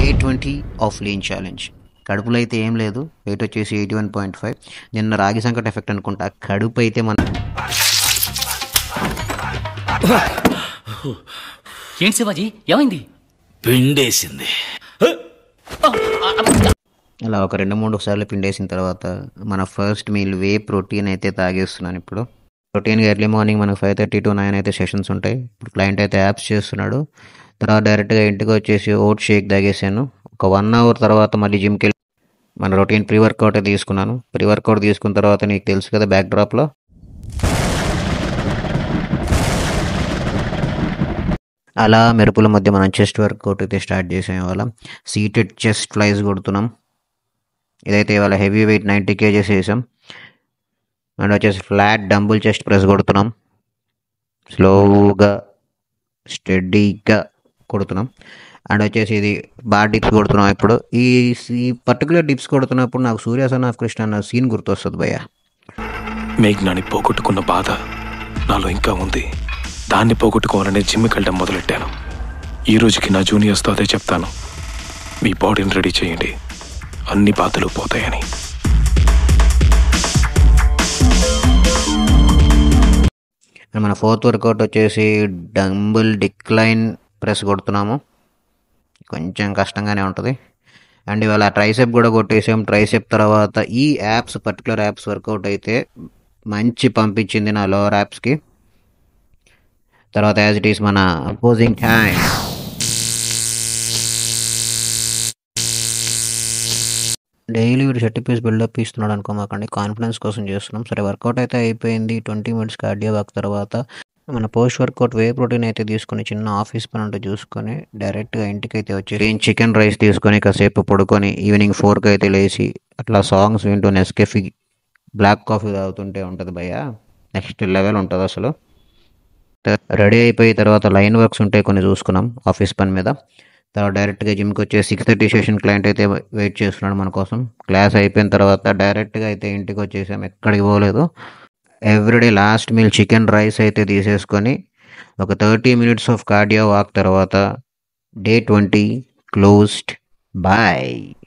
day twenty of lean challenge కడుపులో అయితే ఏం లేదు వెయిట్ వచ్చేసి ఎయిటీ వన్ పాయింట్ ఫైవ్ నిన్న రాగి సంకట ఎఫెక్ట్ అనుకుంటా కడుపు అయితే మన ఏంటి శివాజీ ఏమైంది పిండేసింది అలా ఒక రెండు మూడు సార్లు పిండేసిన తర్వాత మన ఫస్ట్ మీల్ వే ప్రోటీన్ అయితే తాగేస్తున్నాను ఇప్పుడు ప్రోటీన్గా ఎర్లీ మార్నింగ్ మనకు ఫైవ్ థర్టీ టు నైన్ అయితే సెషన్స్ ఉంటాయి ఇప్పుడు క్లయింట్ అయితే యాప్స్ చేస్తున్నాడు తర్వాత డైరెక్ట్గా ఇంటికి వచ్చేసి ఓట్ షేక్ తాగేసాను ఒక వన్ అవర్ తర్వాత మళ్ళీ జిమ్కి వెళ్ళి మన రొటీన్ ప్రీ వర్కౌట్ తీసుకున్నాను ప్రీ వర్కౌట్ తీసుకున్న తర్వాత నీకు తెలుసు కదా బ్యాక్ డ్రాప్లో అలా మెరుపుల మధ్య మనం చెస్ట్ వర్కౌట్ అయితే స్టార్ట్ చేసాం ఇవాళ సీటెడ్ చెస్ట్ ఫ్లైస్ కొడుతున్నాం ఇదైతే ఇవాళ హెవీ వెయిట్ నైంటీ కేజెస్ వేసాం అండ్ వచ్చేసి ఫ్లాట్ డంబుల్ చెస్ట్ ప్రెస్ కొడుతున్నాం స్లోగా స్టడీగా కొడుతున్నాం అండ్ వచ్చేసి ఇది బార్ డిప్స్ కొడుతున్నాం ఇప్పుడు ఈ ఈ పర్టికులర్ డిప్స్ కొడుతున్నప్పుడు నాకు సూర్యాసన్ ఆఫ్ కృష్ణ అన్న సీన్ గుర్తొస్తుంది భయ్య మేఘ్నాని పోగొట్టుకున్న బాధ నాలో ఇంకా ఉంది దాన్ని పోగొట్టుకోవాలనే జిమ్కి వెళ్ళడం మొదలెట్టాను ఈ రోజుకి నా జూనియర్స్తో అదే చెప్తాను మీ బాడీని రెడీ చేయండి అన్ని బాధలు పోతాయని అండ్ మన ఫోర్త్ వర్కౌట్ వచ్చేసి డంబుల్ డిక్లైన్ ప్రెస్ కొడుతున్నాము కొంచెం కష్టంగానే ఉంటుంది అండ్ ఇవాళ ట్రైసెప్ కూడా కొట్టేసాం ట్రైసెప్ తర్వాత ఈ యాప్స్ పర్టికులర్ యాప్స్ వర్కౌట్ అయితే మంచి పంపించింది నా లోవర్ యాప్స్కి తర్వాత యాజ్ ఇట్ ఈస్ మన అపోజింగ్ టైం డైలీ వీడు షర్ట్ పీస్ బిల్డప్ ఇస్తున్నాడు అనుకోమాకండి కాన్ఫిడెన్స్ కోసం చేస్తున్నాం సరే వర్కౌట్ అయితే అయిపోయింది ట్వంటీ మినిట్స్ కార్డియో వాక్ తర్వాత మన పోస్ట్ వర్కౌట్ వే ప్రోటీన్ అయితే తీసుకొని చిన్న ఆఫీస్ పని ఉంటే చూసుకొని డైరెక్ట్గా ఇంటికి అయితే వచ్చి నేను చికెన్ రైస్ తీసుకొని కాసేపు పడుకొని ఈవినింగ్ ఫోర్కి అయితే లేచి అట్లా సాంగ్స్ వింటూ నెస్కెఫీ బ్లాక్ కాఫీ తాగుతుంటే ఉంటుంది భయ్య నెక్స్ట్ లెవెల్ ఉంటుంది అసలు రెడీ అయిపోయి తర్వాత లైన్ వర్క్స్ ఉంటాయి కొన్ని చూసుకున్నాం ఆఫీస్ పని మీద తర్వాత డైరెక్ట్గా జిమ్కి వచ్చే సిక్స్ థర్టీ సెషన్ క్లయింట్ అయితే వెయిట్ చేస్తున్నాడు మన కోసం క్లాస్ అయిపోయిన తర్వాత డైరెక్ట్గా అయితే ఇంటికి వచ్చేసాం ఎక్కడికి పోలేదు everyday last meal chicken rice అయితే తీసేసుకొని ఒక thirty minutes of cardio walk తర్వాత డే ట్వంటీ క్లోజ్డ్ బాయ్